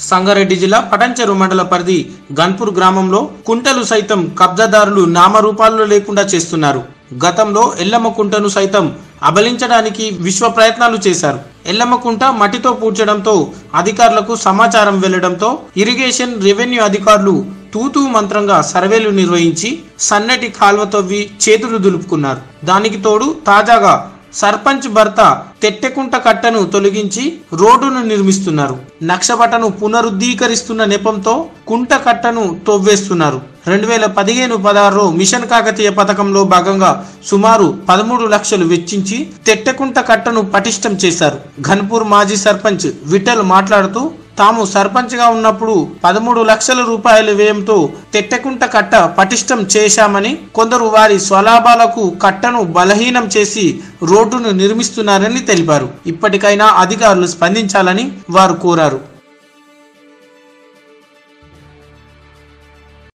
సంగారెడ్డి జిల్లా పటంచెరు మండల పరిధి గన్పూర్ గ్రామంలో కుంటలు సైతం కబ్జాదారులు నామరూపాల్లో లేకుండా చేస్తున్నారు గతంలో ఎల్లమ్మ కుంటను సైతం అబలించడానికి విశ్వ ప్రయత్నాలు చేశారు ఎల్లమ్మ కుంట మట్టితో పూడ్చడంతో అధికారులకు సమాచారం వెళ్లడంతో ఇరిగేషన్ రెవెన్యూ అధికారులు తూతూ మంత్రంగా సర్వేలు నిర్వహించి సన్నటి కాల్వ తవ్వి చేతులు దులుపుకున్నారు దానికి తోడు తాజాగా సర్పంచ్ భర్త తెట్టెకుంట కట్టను తొలగించి రోడ్డును నిర్మిస్తున్నారు నక్షబటను పునరుద్ధీకరిస్తున్న నెపంతో కుంట కట్టను తొవ్వేస్తున్నారు రెండు వేల పదిహేను పదహారులో మిషన్ కాకతీయ పథకంలో భాగంగా సుమారు పదమూడు లక్షలు వెచ్చించి తెట్టెకుంట కట్టను పటిష్టం చేశారు ఘన్పూర్ మాజీ సర్పంచ్ విఠల్ మాట్లాడుతూ తాము సర్పంచ్గా ఉన్నప్పుడు పదమూడు లక్షల రూపాయల వ్యయంతో తెట్టెకుంట కట్ట పటిష్టం చేశామని కొందరు వారి స్వలాభాలకు కట్టను బలహీనం చేసి రోడ్డును నిర్మిస్తున్నారని తెలిపారు ఇప్పటికైనా అధికారులు స్పందించాలని వారు కోరారు